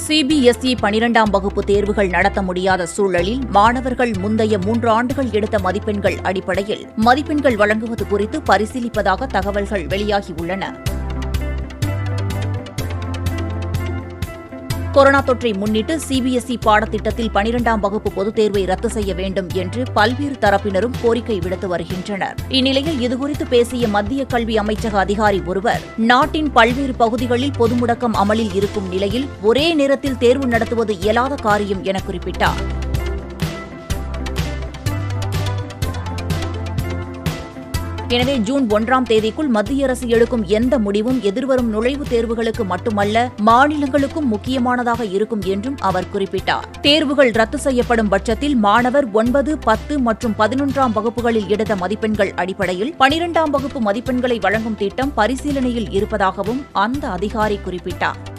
CBSE பனிரெண்டாம் வகுப்பு தேர்வுகள் நடத்த முடியாத சூழலில் மாணவர்கள் முந்தைய மூன்று ஆண்டுகள் எடுத்த மதிப்பெண்கள் அடிப்படையில் மதிப்பெண்கள் வழங்குவது குறித்து பரிசீலிப்பதாக தகவல்கள் வெளியாகியுள்ளன கொரோனா தொற்றை முன்னிட்டு சிபிஎஸ்இ பாடத்திட்டத்தில் பனிரெண்டாம் வகுப்பு பொதுத் தேர்வை ரத்து செய்ய வேண்டும் என்று பல்வேறு தரப்பினரும் கோரிக்கை விடுத்து வருகின்றனர் இந்நிலையில் இதுகுறித்து பேசிய மத்திய கல்வி அமைச்சக அதிகாரி ஒருவர் நாட்டின் பல்வேறு பகுதிகளில் பொது முடக்கம் அமலில் இருக்கும் நிலையில் ஒரே நேரத்தில் தேர்வு நடத்துவது இயலாத காரியம் என குறிப்பிட்டார் எனவே ஜூன் ஒன்றாம் தேதிக்குள் மத்திய அரசு எடுக்கும் எந்த முடிவும் எதிர்வரும் நுழைவுத் தேர்வுகளுக்கு மட்டுமல்ல மாநிலங்களுக்கும் முக்கியமானதாக இருக்கும் என்றும் அவர் குறிப்பிட்டார் தேர்வுகள் ரத்து செய்யப்படும் பட்சத்தில் மாணவர் ஒன்பது பத்து மற்றும் பதினொன்றாம் வகுப்புகளில் எடுத்த மதிப்பெண்கள் அடிப்படையில் பனிரெண்டாம் வகுப்பு மதிப்பெண்களை வழங்கும் திட்டம் பரிசீலனையில் இருப்பதாகவும் அந்த அதிகாரி குறிப்பிட்டார்